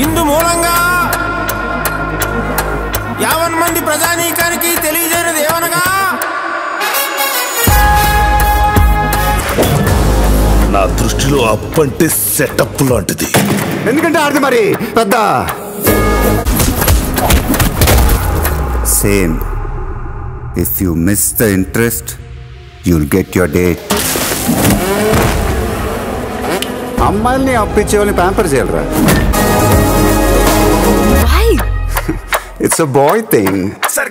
ఇందు మూలంగా యావన్ మంది ప్రజానీకానికి తెలియజేయనిది ఏమనగా నా దృష్టిలో అప్పంటే సెటప్ లాంటిది ఎందుకంటే ఆడిది మరి పెద్ద same if you miss the interest you'll get your date అమ్మాయిల్ని అప్పించే వాళ్ళని ప్యాంపర్ చేయాలరా Why? It's a boy thing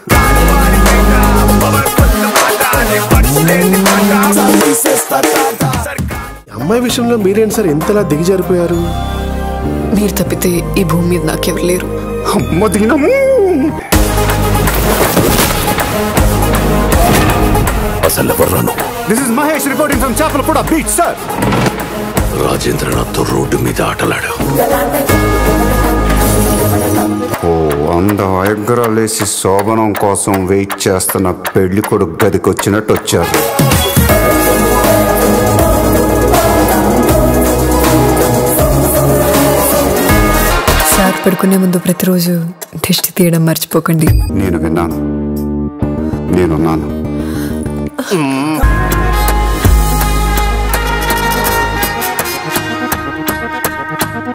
అమ్మాయి విషయంలో మీరేంటి సార్ ఎంతలా దిగజారిపోయారు మీరు తప్పితే ఈ భూమి మీద నాకెవరు లేరు అమ్మ దిగినము అసలు ఎవర్రాను this is Mahesh reporting from Chepalapuda beach sir రాజేంద్రనాథ్తో రోడ్డు మీద ఆటలాడావు ఓ వంద అయగ్రాలేసి శోభనం కోసం వెయిట్ చేస్తున్న పెళ్లి కొడుకు గదికి వచ్చినట్టు వచ్చారు సార్ పడుకునే ముందు ప్రతిరోజు దిష్టి తీయడం మర్చిపోకండి నేను విన్నాను నేనున్నాను